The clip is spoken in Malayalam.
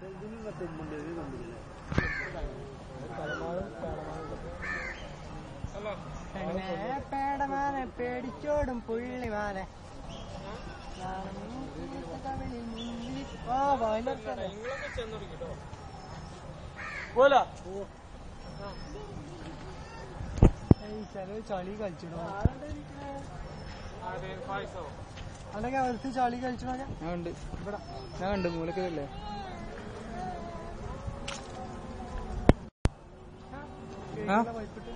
പെണ്ണെ പേടമാനെ പേടിച്ചോടും പുള്ളിമാനെ ആ വയലർക്കല്ലേ പോലെ ചില ചളി കളിച്ചിടോ അല്ലെങ്കിൽ അവർക്ക് ചളി കളിച്ചിടോ ഞാൻ ഉണ്ട് ഇവിടെ ഞാൻ ഉണ്ട് മൂലക്കല്ലേ ആ? വൈപ്പിട്ട്